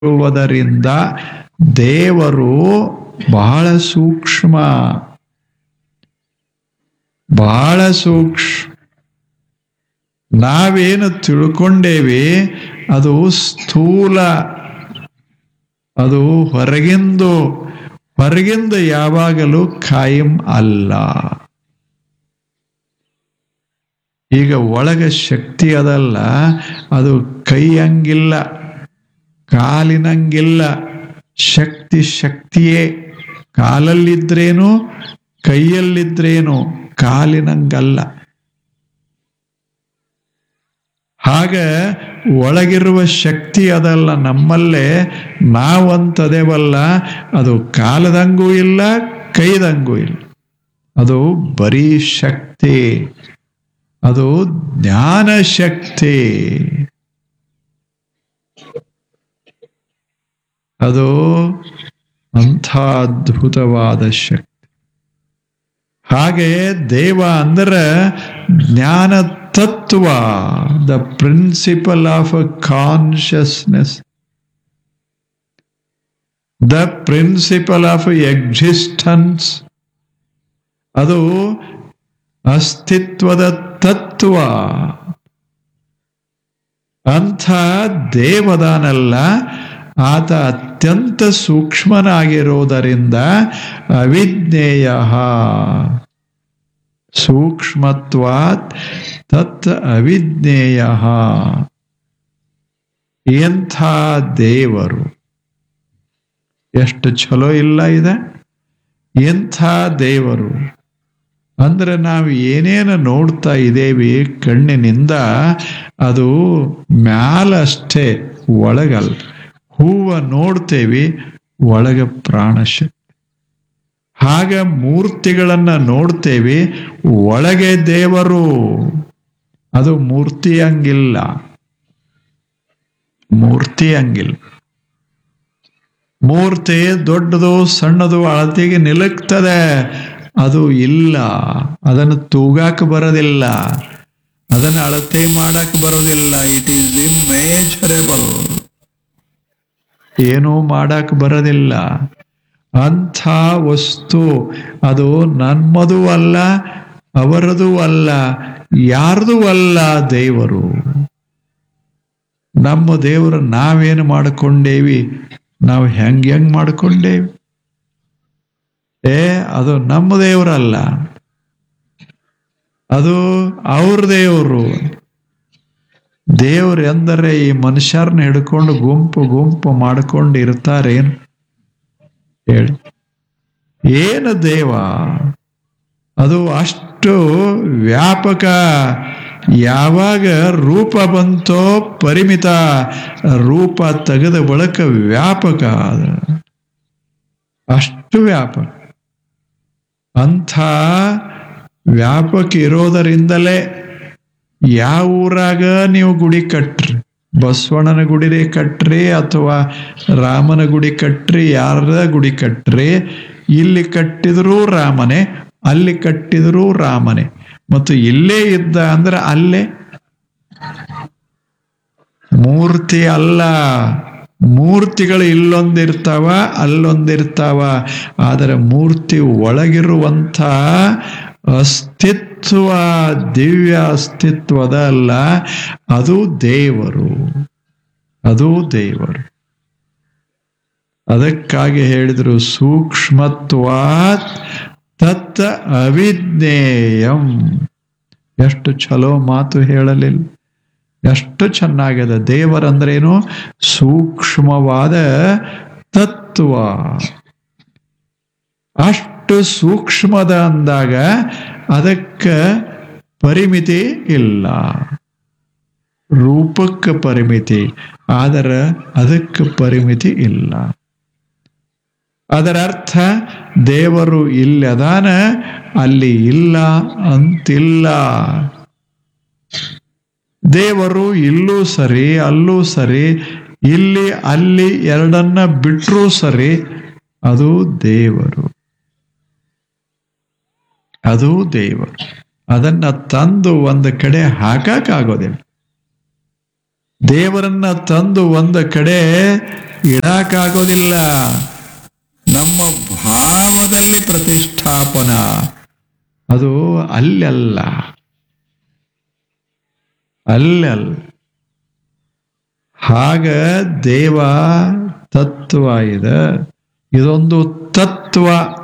ಇರುವುದರಿಂದ ದೇವರು ಬಹಳ ಸೂಕ್ಷ್ಮ ಬಹಳ ಸೂಕ್ಷ್ಮ ನಾವೇನು ತಿಳ್ಕೊಂಡೇವಿ ಅದು ಸ್ಥೂಲ ಅದು ಹೊರಗಿಂದು ಹೊರಗಿಂದ ಯಾವಾಗಲೂ ಖಾಯಂ ಅಲ್ಲ ಈಗ ಒಳಗ ಶಕ್ತಿ ಅದಲ್ಲ ಅದು ಕೈ ಹಂಗಿಲ್ಲ ಕಾಲಿನಂಗಿಲ್ಲ ಶಕ್ತಿ ಶಕ್ತಿಯೇ ಕಾಲಲ್ಲಿದ್ರೇನು ಕೈಯಲ್ಲಿದ್ರೇನು ಕಾಲಿನಂಗಲ್ಲ ಹಾಗ ಒಳಗಿರುವ ಶಕ್ತಿ ಅದಲ್ಲ ನಮ್ಮಲ್ಲೇ ನಾವಂತದೇವಲ್ಲ ಅದು ಕಾಲದಂಗೂ ಇಲ್ಲ ಕೈದಂಗೂ ಇಲ್ಲ ಅದು ಬರೀ ಶಕ್ತಿ ಅದು ಜ್ಞಾನ ಶಕ್ತಿ ಅದು ಅಂಥ ಅದ್ಭುತವಾದ ಶಕ್ತಿ ಹಾಗೆ ದೇವ ಅಂದ್ರೆ ಜ್ಞಾನ ತತ್ವ the principle of consciousness the principle of existence ಅದು ಅಸ್ತಿತ್ವದ ತತ್ವ ಅಂಥ ದೇವದಾನಲ್ಲ ಆತ ಅತ್ಯಂತ ಸೂಕ್ಷ್ಮನಾಗಿರುವುದರಿಂದ ಅವಿಜ್ಞೇಯ ಸೂಕ್ಷ್ಮತ್ವಾತ್ ತತ್ ಅವಿಜ್ಞೇಯ ಎಂಥ ದೇವರು ಎಷ್ಟು ಚಲೋ ಇಲ್ಲ ಇದೆ ಎಂಥ ದೇವರು ಅಂದ್ರೆ ನಾವು ಏನೇನು ನೋಡ್ತಾ ಇದ್ದೇವೆ ಕಣ್ಣಿನಿಂದ ಅದು ಮ್ಯಾಲಷ್ಟೇ ಒಳಗಲ್ಲ ಹೂವ ನೋಡ್ತೇವಿ ಒಳಗ ಪ್ರಾಣಶಕ್ತಿ ಹಾಗ ಮೂರ್ತಿಗಳನ್ನ ನೋಡ್ತೇವೆ ಒಳಗೆ ದೇವರು ಅದು ಮೂರ್ತಿ ಹಂಗಿಲ್ಲ ಮೂರ್ತಿ ಹಂಗಿಲ್ಲ ಮೂರ್ತಿ ದೊಡ್ಡದು ಸಣ್ಣದು ಅಳತೆಗೆ ನಿಲುಕ್ತದೆ ಅದು ಇಲ್ಲ ಅದನ್ನು ತೂಗಾಕ ಬರೋದಿಲ್ಲ ಅದನ್ನು ಅಳತೆ ಮಾಡಕ್ ಬರೋದಿಲ್ಲ ಇಟ್ ಈಸ್ ಇಮ್ಮೇಜರಬಲ್ ಏನೂ ಮಾಡಕ್ ಬರೋದಿಲ್ಲ ಅಂಥ ವಸ್ತು ಅದು ನಮ್ಮದು ಅಲ್ಲ ಅವರದು ಅಲ್ಲ ಯಾರ್ದು ಅಲ್ಲ ದೇವರು ನಮ್ಮ ದೇವರು ನಾವೇನು ಮಾಡಿಕೊಂಡೇವಿ ನಾವು ಹೆಂಗ್ ಹೆಂಗ್ ಮಾಡಿಕೊಂಡೇವಿ ಏ ಅದು ನಮ್ಮ ದೇವರಲ್ಲ ಅದು ಅವ್ರ ದೇವರು ದೇವ್ರು ಎಂದರೆ ಈ ಮನುಷ್ಯರನ್ನ ಹಿಡ್ಕೊಂಡು ಗುಂಪು ಗುಂಪು ಮಾಡ್ಕೊಂಡು ಇರ್ತಾರೇನು ಹೇಳಿ ಏನು ದೇವ ಅದು ಅಷ್ಟು ವ್ಯಾಪಕ ಯಾವಾಗ ರೂಪ ಬಂತೋ ಪರಿಮಿತ ರೂಪ ತೆಗೆದ ಬಳಿಕ ವ್ಯಾಪಕ ಅದು ಅಷ್ಟು ವ್ಯಾಪಕ ಅಂಥ ವ್ಯಾಪಕ ಇರೋದರಿಂದಲೇ ಯಾವ ಊರಾಗ ನೀವು ಗುಡಿ ಕಟ್ರಿ ಬಸವಣ್ಣನ ಗುಡಿರೇ ಕಟ್ರಿ ಅಥವಾ ರಾಮನ ಗುಡಿ ಕಟ್ರಿ ಯಾರದ ಗುಡಿ ಕಟ್ರಿ ಇಲ್ಲಿ ಕಟ್ಟಿದರೂ ರಾಮನೇ ಅಲ್ಲಿ ಕಟ್ಟಿದರೂ ರಾಮನೇ ಮತ್ತು ಇಲ್ಲೇ ಇದ್ದ ಅಂದ್ರೆ ಅಲ್ಲೇ ಮೂರ್ತಿ ಅಲ್ಲ ಮೂರ್ತಿಗಳು ಇಲ್ಲೊಂದಿರ್ತಾವ ಅಲ್ಲೊಂದಿರ್ತಾವ ಆದರೆ ಮೂರ್ತಿ ಒಳಗಿರುವಂಥ ಅಸ್ತಿತ್ವ ದಿವ್ಯ ಅಸ್ತಿತ್ವದ ಅಲ್ಲ ಅದು ದೇವರು ಅದು ದೇವರು ಅದಕ್ಕಾಗಿ ಹೇಳಿದ್ರು ಸೂಕ್ಷ್ಮತ್ವಾತ್ ತತ್ ಅವಿಜ್ಞೇಯಂ ಎಷ್ಟು ಚಲೋ ಮಾತು ಹೇಳಲಿಲ್ಲ ಎಷ್ಟು ಚೆನ್ನಾಗಿದೆ ದೇವರಂದ್ರೇನು ಸೂಕ್ಷ್ಮವಾದ ತತ್ವ ಅಷ್ಟು ಸೂಕ್ಷ್ಮದ ಅಂದಾಗ ಅದಕ್ಕೆ ಪರಿಮಿತಿ ಇಲ್ಲ ರೂಪಕ್ಕೆ ಪರಿಮಿತಿ ಆದರೆ ಅದಕ್ಕೆ ಪರಿಮಿತಿ ಇಲ್ಲ ಅದರ ಅರ್ಥ ದೇವರು ಇಲ್ಲದಾನ ಅಲ್ಲಿ ಇಲ್ಲ ಅಂತಿಲ್ಲ ದೇವರು ಇಲ್ಲೂ ಸರಿ ಅಲ್ಲೂ ಸರಿ ಇಲ್ಲಿ ಅಲ್ಲಿ ಎರಡನ್ನ ಬಿಟ್ರೂ ಸರಿ ಅದು ದೇವರು ಅದು ದೇವರು ಅದನ್ನ ತಂದು ಒಂದು ಕಡೆ ಹಾಕಕ್ಕಾಗೋದಿಲ್ಲ ದೇವರನ್ನ ತಂದು ಒಂದು ಕಡೆ ಇಡಕ್ಕಾಗೋದಿಲ್ಲ ನಮ್ಮ ಭಾವದಲ್ಲಿ ಪ್ರತಿಷ್ಠಾಪನ ಅದು ಅಲ್ಲಲ್ಲ ಅಲ್ಲಲ್ಲ ಹಾಗ ದೇವ ತತ್ವ ಇದೆ ಇದೊಂದು ತತ್ವ